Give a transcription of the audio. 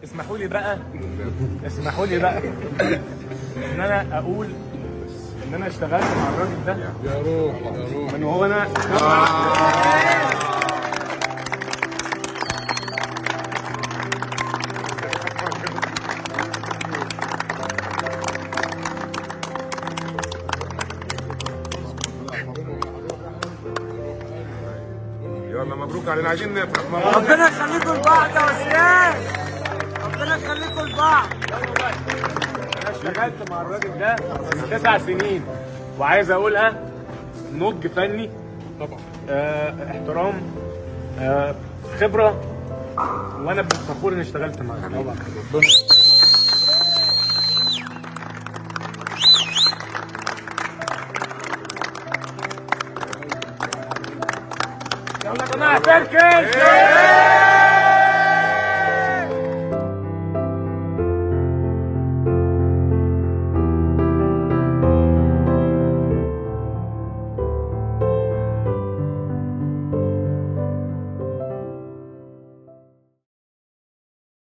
اسمحوا لي بقى اسمحوا لي بقى ان انا اقول ان انا اشتغلت مع الراجل ده يا روح يا روح من هو انا يلا مبروك علينا عايزين نفرح مبروك ربنا يخليكم لبعض يا استاذ ربنا يخليكم لبعض انا اشتغلت مع الراجل ده من تسع سنين وعايز اقولها نضج فني طبعا آه احترام آه خبره وانا فخور اني اشتغلت معاه طبعا يلا يا جماعه فركش